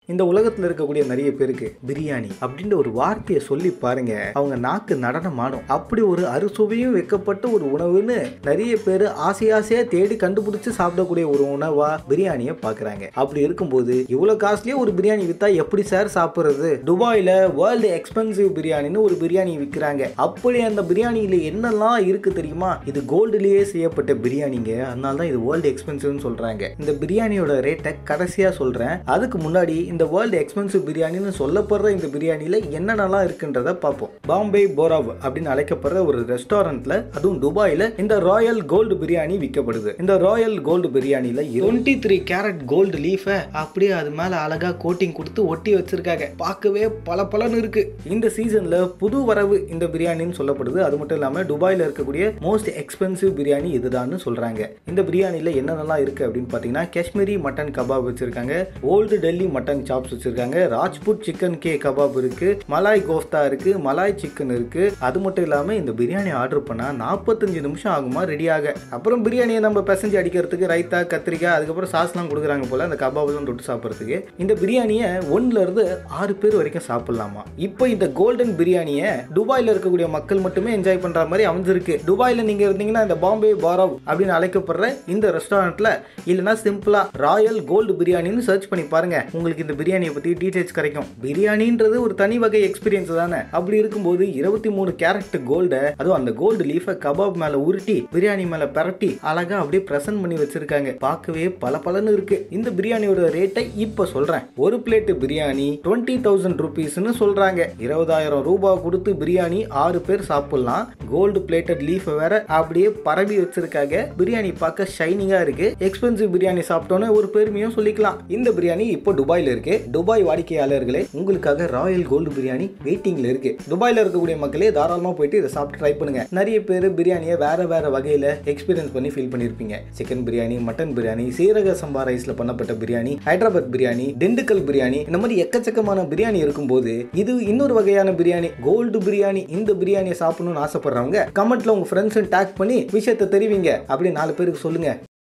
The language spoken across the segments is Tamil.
இந்த உலகத்துல இருக்கக்கூடிய நிறைய பேருக்கு பிரியாணி அப்படின்ற ஒரு வார்த்தையை சொல்லி பாருங்க அவங்க நாக்கு நடனம் ஆடும் அப்படி ஒரு அறுசுவையும் வைக்கப்பட்ட ஒரு உணவுன்னு நிறைய பேர் ஆசை ஆசையா தேடி கண்டுபிடிச்சு சாப்பிடக்கூடிய ஒரு உணவா பிரியாணியை பாக்குறாங்க அப்படி இருக்கும்போது இவ்வளவு காஸ்ட்லியா ஒரு பிரியாணி வித்தா எப்படி சார் சாப்பிடுறது துபாயில வேர்ல்டு எக்ஸ்பென்சிவ் பிரியாணின்னு ஒரு பிரியாணி விற்கிறாங்க அப்படி அந்த பிரியாணியில என்னெல்லாம் இருக்கு தெரியுமா இது கோல்டுலயே செய்யப்பட்ட பிரியாணிங்க அதனால தான் இது வேர்ல்டு எக்ஸ்பென்சிவ்னு சொல்றாங்க இந்த பிரியாணியோட ரேட்டை கடைசியா சொல்றேன் அதுக்கு முன்னாடி இந்த வேர்ல்டு எக்ஸ்பென்சிவ் பிரியாணின்னு சொல்லப்படுற இந்த பிரியாணியில் என்னென்னலாம் இருக்குன்றத பார்ப்போம் பாம்பே போராவ் அப்படின்னு அழைக்கப்படுற ஒரு ரெஸ்டாரண்ட்ல அதுவும் துபாயில் இந்த ராயல் கோல்டு பிரியாணி விற்கப்படுது இந்த ராயல் கோல்டு பிரியாணியில் டுவெண்ட்டி த்ரீ கேரட் கோல்டு லீஃபை அப்படியே அது மேலே அழகா கோட்டிங் கொடுத்து ஒட்டி வச்சிருக்காங்க பார்க்கவே பல பலன்னு இருக்கு இந்த சீசன்ல புது வரவு இந்த பிரியாணின்னு சொல்லப்படுது அது மட்டும் இல்லாமல் துபாயில் இருக்கக்கூடிய மோஸ்ட் எக்ஸ்பென்சிவ் பிரியாணி இதுதான்னு சொல்றாங்க இந்த பிரியாணியில் என்னென்னலாம் இருக்கு அப்படின்னு பார்த்தீங்கன்னா காஷ்மீரி மட்டன் கபாப் வச்சிருக்காங்க ஓல்டு டெல்லி மட்டன் சாப்ஸ் வச்சிருக்காங்க ராஜ்புட் சிக்கன் கே கபாப் இருக்கு மலாய் கோஃப்தா இருக்கு மலாய் சிக்கன் இருக்கு அது மட்டும் இல்லாம இந்த பிரியாணி ஆர்டர் பண்ணா நாற்பத்தஞ்சு நிமிஷம் ஆகுமா ரெடி ஆக அப்புறம் பிரியாணியை நம்ம பிசைஞ்சு அடிக்கிறதுக்கு ரைத்தா கத்திரிக்காய் அதுக்கப்புறம் சாஸ்லாம் கொடுக்குறாங்க போல அந்த கபாப்லாம் தொட்டு சாப்பிட்றதுக்கு இந்த பிரியாணியை ஒன்னுல இருந்து ஆறு பேர் வரைக்கும் சாப்பிடலாமா இப்போ இந்த கோல்டன் பிரியாணியை துபாயில் இருக்கக்கூடிய மக்கள் மட்டுமே என்ஜாய் பண்ற மாதிரி அமைஞ்சிருக்கு துபாயில் நீங்க இருந்தீங்கன்னா இந்த பாம்பே பாரவ் அப்படின்னு அழைக்கப்படுற இந்த ரெஸ்டாரண்ட்ல இல்லைன்னா சிம்பிளா ராயல் கோல்டு பிரியாணின்னு சர்ச் பண்ணி பாருங்க உங்களுக்கு இந்த பிரியாணியை பற்றி டீட்டெயில்ஸ் கிடைக்கும் பிரியாணின்றது ஒரு தனி வகை எக்ஸ்பீரியன்ஸ் தானே அப்படி இருக்கும்போது இருபத்தி மூணு கேரட் கோல்டை அதுவும் அந்த கோல்டு லீஃபை கபாப் மேலே உருட்டி பிரியாணி மேலே பரட்டி அழகா அப்படியே ப்ரெசென்ட் பண்ணி வச்சிருக்காங்க பார்க்கவே பல பலன்னு இருக்கு இந்த பிரியாணியோட ரேட்டை இப்போ சொல்றேன் ஒரு பிளேட் பிரியாணி டுவெண்ட்டி தௌசண்ட் ருபீஸ்னு சொல்றாங்க இருபதாயிரம் ரூபாய் கொடுத்து பிரியாணி ஆறு பேர் சாப்பிடலாம் கோல்டு பிளேட்டட் லீஃப் வேற அப்படியே பரவி வச்சிருக்காங்க பிரியாணி பார்க்க ஷைனிங்கா இருக்கு எக்ஸ்பென்சிவ் பிரியாணி சாப்பிட்டோன்னு ஒரு பெருமையும் சொல்லிக்கலாம் இந்த பிரியாணி இப்போ துபாயில் இருக்கு துபாய் வாடிக்கையாளர்களே உங்களுக்காக ராயல் கோல்டு பிரியாணி வெயிட்டிங்ல இருக்கு துபாயில இருக்கக்கூடிய மக்களே தாராளமா போயிட்டு இதை சாப்பிட்டு ட்ரை பண்ணுங்க நிறைய பேர் பிரியாணியை வேற வேற வகையில எக்ஸ்பீரியன்ஸ் பண்ணி ஃபீல் பண்ணிருப்பீங்க சிக்கன் பிரியாணி மட்டன் பிரியாணி சீரக சம்பா ரைஸ்ல பண்ணப்பட்ட பிரியாணி ஹைதராபாத் பிரியாணி திண்டுக்கல் பிரியாணி இந்த மாதிரி எக்கச்சக்கமான பிரியாணி இருக்கும்போது இது இன்னொரு வகையான பிரியாணி கோல்டு பிரியாணி இந்த பிரியாணியை சாப்பிடணும்னு ஆசைப்படுறவங்க கமெண்ட்ல உங்க ஃப்ரெண்ட்ஸ் டேக் பண்ணி விஷயத்தை தெரிவிங்க அப்படி நாலு பேருக்கு சொல்லுங்க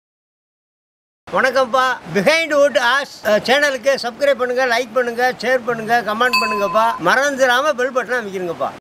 வணக்கம்ப்பா பிஹைண்ட் வுட் ஆஸ் சேனலுக்கு சப்ஸ்கிரைப் பண்ணுங்க லைக் பண்ணுங்க ஷேர் பண்ணுங்க கமெண்ட் பண்ணுங்கப்பா மறந்துடாம பெல் பட்டனை அமைக்கிறீங்கப்பா